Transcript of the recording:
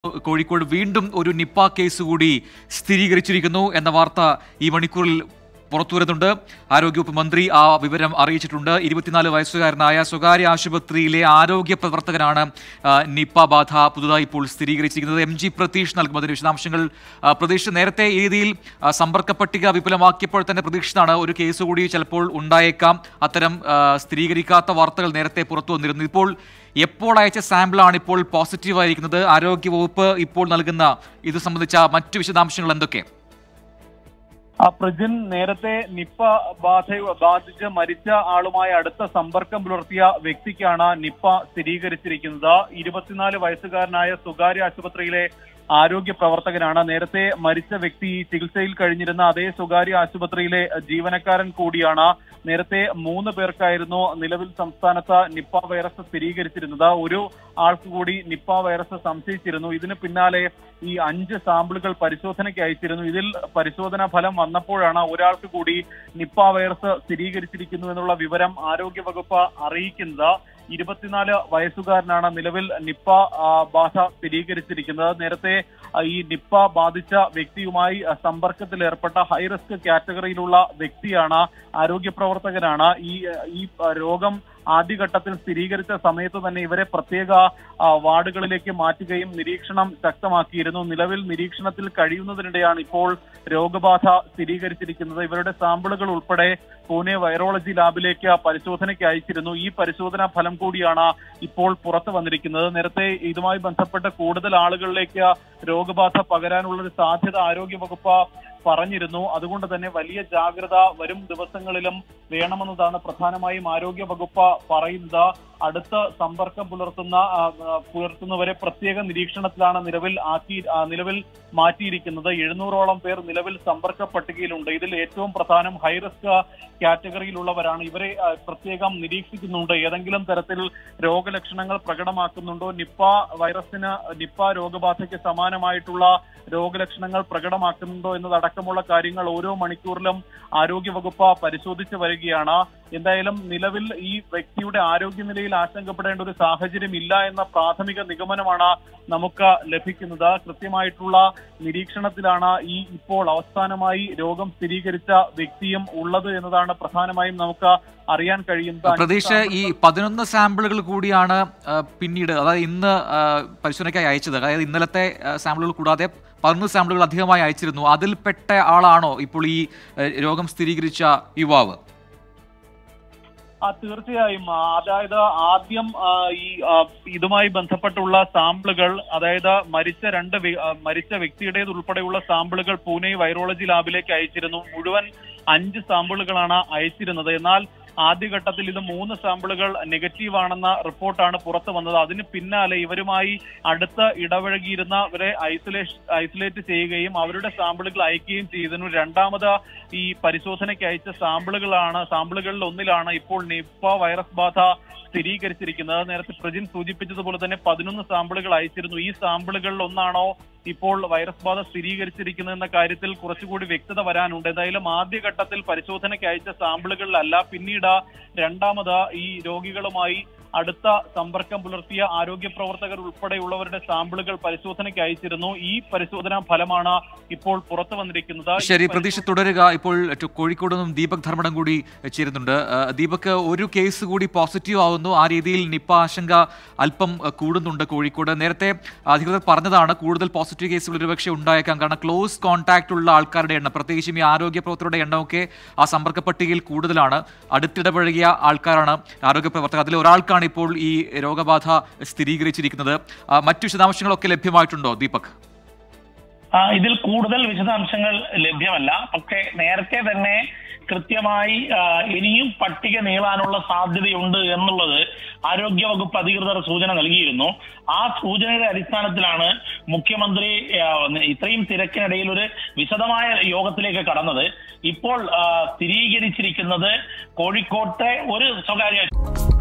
കോഴിക്കോട് വീണ്ടും ഒരു Nipah case കൂടി സ്ഥിരീകരിച്ചിരിക്കുന്നു എന്ന വാർത്ത ഈ മണിക്കൂറിൽ പുറത്തു വരുന്നുണ്ട് ആരോഗ്യവകുപ്പ് മന്ത്രി ആ വിവരം അറിയിച്ചിട്ടുണ്ട് ഇരുപത്തിനാല് വയസ്സുകാരനായ സ്വകാര്യ ആശുപത്രിയിലെ ആരോഗ്യ പ്രവർത്തകനാണ് ആ, നിപ്പ ബാധ പുതുതായി ഇപ്പോൾ സ്ഥിരീകരിച്ചിരിക്കുന്നത് എം ജി പ്രതീഷ് നൽകും അതിന് വിശദാംശങ്ങൾ ആ, പ്രതീഷ് നേരത്തെ ഈ രീതിയിൽ ആ, സമ്പർക്ക പട്ടിക വിപുലമാക്കിയപ്പോൾ തന്നെ പ്രതീക്ഷിച്ചാണ് ഒരു കേസ് കൂടി ചിലപ്പോൾ ഉണ്ടായേക്കാം അത്തരം ആ, സ്ഥിരീകരിക്കാത്ത വാർത്തകൾ നേരത്തെ പുറത്തു വന്നിരുന്നു ഇപ്പോൾ എപ്പോൾ അയച്ച സാമ്പിളാണ് ഇപ്പോൾ പോസിറ്റീവ് ആയിരിക്കുന്നത് ആരോഗ്യവകുപ്പ് ഇപ്പോൾ നൽകുന്ന ഇത് സംബന്ധിച്ച മറ്റു വിശദാംശങ്ങൾ എന്തൊക്കെ ആ പ്രജിൻ നേരത്തെ നിപ്പ ബാധ ബാധിച്ച് മരിച്ച ആളുമായി അടുത്ത സമ്പർക്കം പുലർത്തിയ വ്യക്തിക്കാണ് നിപ്പ സ്ഥിരീകരിച്ചിരിക്കുന്നത് ഇരുപത്തിനാല് വയസ്സുകാരനായ സ്വകാര്യ ആശുപത്രിയിലെ ആരോഗ്യ പ്രവർത്തകനാണ് നേരത്തെ മരിച്ച വ്യക്തി ചികിത്സയിൽ കഴിഞ്ഞിരുന്ന അതേ സ്വകാര്യ ആശുപത്രിയിലെ ജീവനക്കാരൻ കൂടിയാണ് നേരത്തെ മൂന്ന് പേർക്കായിരുന്നു നിലവിൽ സംസ്ഥാനത്ത് നിപ്പ വൈറസ് സ്ഥിരീകരിച്ചിരുന്നത് ഒരു ആൾക്ക് കൂടി നിപ്പ വൈറസ് സംശയിച്ചിരുന്നു ഇതിന് പിന്നാലെ ഈ അഞ്ച് സാമ്പിളുകൾ പരിശോധനയ്ക്ക് അയച്ചിരുന്നു ഇതിൽ പരിശോധനാ ഫലം വന്നപ്പോഴാണ് ഒരാൾക്ക് കൂടി നിപ്പ വൈറസ് സ്ഥിരീകരിച്ചിരിക്കുന്നു എന്നുള്ള വിവരം ആരോഗ്യവകുപ്പ് അറിയിക്കുന്നത് ഇരുപത്തിനാല് വയസ്സുകാരനാണ് നിലവിൽ നിപ്പ ആ, ബാധ സ്ഥിരീകരിച്ചിരിക്കുന്നത് നേരത്തെ ആ, ഈ നിപ്പ ബാധിച്ച വ്യക്തിയുമായി ആ, സമ്പർക്കത്തിൽ ഏർപ്പെട്ട ഹൈ റിസ്ക് കാറ്റഗറിയിലുള്ള വ്യക്തിയാണ് ആരോഗ്യ പ്രവർത്തകനാണ് ഈ ഈ ആ, രോഗം ആദ്യഘട്ടത്തിൽ സ്ഥിരീകരിച്ച സമയത്ത് തന്നെ ഇവരെ പ്രത്യേക ആ, വാർഡുകളിലേക്ക് മാറ്റുകയും നിരീക്ഷണം ശക്തമാക്കിയിരുന്നു നിലവിൽ നിരീക്ഷണത്തിൽ കഴിയുന്നതിനിടെയാണ് ഇപ്പോൾ രോഗബാധ സ്ഥിരീകരിച്ചിരിക്കുന്നത് ഇവരുടെ സാമ്പിളുകൾ ഉൾപ്പെടെ പൂനെ വൈറോളജി ലാബിലേക്ക് പരിശോധനയ്ക്ക് അയച്ചിരുന്നു ഈ പരിശോധനാ ഫലം കൂടിയാണ് ഇപ്പോൾ പുറത്തു വന്നിരിക്കുന്നത് നേരത്തെ ഇതുമായി ബന്ധപ്പെട്ട് കൂടുതൽ ആളുകളിലേക്ക് രോഗബാധ പകരാനുള്ള ഒരു സാധ്യത ആരോഗ്യവകുപ്പ് പറഞ്ഞിരുന്നു അതുകൊണ്ട് തന്നെ വലിയ ജാഗ്രത വരും ദിവസങ്ങളിലും വേണമെന്നതാണ് പ്രധാനമായും ആരോഗ്യ വകുപ്പ് പറയുന്നത് അടുത്ത സമ്പർക്കം പുലർത്തുന്ന ആ, ആ, പുലർത്തുന്നവരെ പ്രത്യേക നിരീക്ഷണത്തിലാണ് നിലവിൽ ആക്കി ആ, നിലവിൽ മാറ്റിയിരിക്കുന്നത് എഴുന്നൂറോളം പേർ നിലവിൽ സമ്പർക്ക പട്ടികയിലുണ്ട് ഇതിൽ ഏറ്റവും പ്രധാനം ഹൈ റിസ്ക് കാറ്റഗറിയിലുള്ളവരാണ് ഇവരെ ആ, പ്രത്യേകം നിരീക്ഷിക്കുന്നുണ്ട് ഏതെങ്കിലും തരത്തിൽ രോഗലക്ഷണങ്ങൾ പ്രകടമാക്കുന്നുണ്ടോ നിപ്പ വൈറസിന് നിപ്പ രോഗബാധയ്ക്ക് സമാനമായിട്ടുള്ള രോഗലക്ഷണങ്ങൾ പ്രകടമാക്കുന്നുണ്ടോ എന്നതടക്കമുള്ള കാര്യങ്ങൾ ഓരോ മണിക്കൂറിലും ആരോഗ്യവകുപ്പ് പരിശോധിച്ചു വരികയാണ് എന്തായാലും നിലവിൽ ഈ വ്യക്തിയുടെ ആരോഗ്യനിലയിൽ ആശങ്കപ്പെടേണ്ട ഒരു സാഹചര്യം ഇല്ല എന്ന പ്രാഥമിക നിഗമനമാണ് നമുക്ക് ലഭിക്കുന്നത് കൃത്യമായിട്ടുള്ള നിരീക്ഷണത്തിലാണ് ഈ ഇപ്പോൾ അവസാനമായി രോഗം സ്ഥിരീകരിച്ച വ്യക്തിയും ഉള്ളത് എന്നതാണ് പ്രധാനമായും നമുക്ക് അറിയാൻ കഴിയുന്നത് പ്രതീക്ഷ ഈ പതിനൊന്ന് സാമ്പിളുകൾ കൂടിയാണ് ആ, പിന്നീട് അതായത് ഇന്ന് ആ, പരിശോധനയ്ക്കായി അയച്ചത് അതായത് ഇന്നലത്തെ ആ, സാമ്പിളുകൾ കൂടാതെ പതിനൊന്ന് സാമ്പിളുകൾ അധികമായി അയച്ചിരുന്നു അതിൽപ്പെട്ട ആളാണോ ഇപ്പോൾ ഈ ആ, രോഗം സ്ഥിരീകരിച്ച യുവാവ് ആ തീർച്ചയായും ആ, അതായത് ആദ്യം ആ, ഈ ആ, ഇതുമായി ബന്ധപ്പെട്ടുള്ള സാമ്പിളുകൾ അതായത് മരിച്ച രണ്ട് വ്യ- ആ, മരിച്ച വ്യക്തിയുടേത് ഉൾപ്പെടെയുള്ള സാമ്പിളുകൾ പൂനെ വൈറോളജി ലാബിലേക്ക് അയച്ചിരുന്നു മുഴുവൻ അഞ്ച് സാമ്പിളുകളാണ് അയച്ചിരുന്നത് എന്നാൽ ആദ്യഘട്ടത്തിൽ ഇത് മൂന്ന് സാമ്പിളുകൾ നെഗറ്റീവ് ആണെന്ന റിപ്പോർട്ടാണ് പുറത്തു വന്നത് അതിന് പിന്നാലെ ഇവരുമായി അടുത്ത് ഇടപഴകിയിരുന്നവരെ ഐസൊലേഷൻ ഐസൊലേറ്റ് ചെയ്യുകയും അവരുടെ സാമ്പിളുകൾ അയക്കുകയും ചെയ്തിരുന്നു രണ്ടാമത് ഈ പരിശോധനയ്ക്ക് അയച്ച സാമ്പിളുകളാണ് സാമ്പിളുകളിൽ ഒന്നിലാണ് ഇപ്പോൾ നിപ്പ വൈറസ് ബാധ സ്ഥിരീകരിച്ചിരിക്കുന്നത് നേരത്തെ പ്രജിൻ സൂചിപ്പിച്ചതുപോലെ തന്നെ പതിനൊന്ന് സാമ്പിളുകൾ അയച്ചിരുന്നു ഈ സാമ്പിളുകളിൽ ഒന്നാണോ ഇപ്പോൾ വൈറസ് ബാധ സ്ഥിരീകരിച്ചിരിക്കുന്നത് എന്ന കാര്യത്തിൽ കുറച്ചുകൂടി വ്യക്തത വരാനുണ്ട് എന്തായാലും ആദ്യഘട്ടത്തിൽ പരിശോധനയ്ക്ക് അയച്ച സാമ്പിളുകളിലല്ല പിന്നീട് രണ്ടാമത് ഈ രോഗികളുമായി അടുത്ത സമ്പർക്കം പുലർത്തിയ ആരോഗ്യ പ്രവർത്തകർ ഉൾപ്പെടെയുള്ളവരുടെ സാമ്പിളുകൾ പരിശോധനയ്ക്ക് അയച്ചിരുന്നു ഈ പരിശോധനാ ഫലമാണ് ഇപ്പോൾ പുറത്തു വന്നിരിക്കുന്നത് ഈ ശരി പ്രതീക്ഷ തുടരുക ഇപ്പോൾ ടു- കോഴിക്കോട് നിന്നും ദീപക് ധർമ്മടം കൂടി ചേരുന്നുണ്ട് ആ, ദീപക് ഒരു കേസ് കൂടി പോസിറ്റീവ് ആവുന്നു ആ രീതിയിൽ നിപ്പ ആശങ്ക അല്പം ആ, കൂടുന്നുണ്ട് കോഴിക്കോട് നേരത്തെ അധികൃതർ പറഞ്ഞതാണ് കൂടുതൽ പോസിറ്റീവ് കേസുകൾ ഒരുപക്ഷെ ഉണ്ടായേക്കാം കാരണം ക്ലോസ് കോൺടാക്ട് ഉള്ള ആൾക്കാരുടെ എണ്ണം പ്രത്യേകിച്ചും ഈ ആരോഗ്യ പ്രവർത്തകരുടെ എണ്ണമൊക്കെ ആ സമ്പർക്ക പട്ടികയിൽ കൂടുതലാണ് അടുത്തിടപഴകിയ ആൾക്കാരാണ് ആരോഗ്യ പ്രവർത്തകർ അതിൽ ഒരാൾക്കാണ് ഇപ്പോൾ ഈ രോഗബാധ സ്ഥിരീകരിച്ചിരിക്കുന്നത് ആ, മറ്റു വിശദാംശങ്ങളൊക്കെ ലഭ്യമായിട്ടുണ്ടോ ദീപക് ആ, ഇതിൽ കൂടുതൽ വിശദാംശങ്ങൾ ലഭ്യമല്ല പക്ഷേ നേരത്തെ തന്നെ കൃത്യമായി ആ, ഇനിയും പട്ടിക നീളാനുള്ള സാധ്യതയുണ്ട് എന്നുള്ളത് ആരോഗ്യവകുപ്പ് അധികൃതർ സൂചന നൽകിയിരുന്നു ആ സൂചനയുടെ അടിസ്ഥാനത്തിലാണ് മുഖ്യമന്ത്രി ആ, ഇത്രയും തിരക്കിനിടയിൽ ഒരു വിശദമായ യോഗത്തിലേക്ക് കടന്നത് ഇപ്പോൾ ആ, സ്ഥിരീകരിച്ചിരിക്കുന്നത് കോഴിക്കോട്ടെ ഒരു സ്വകാര്യ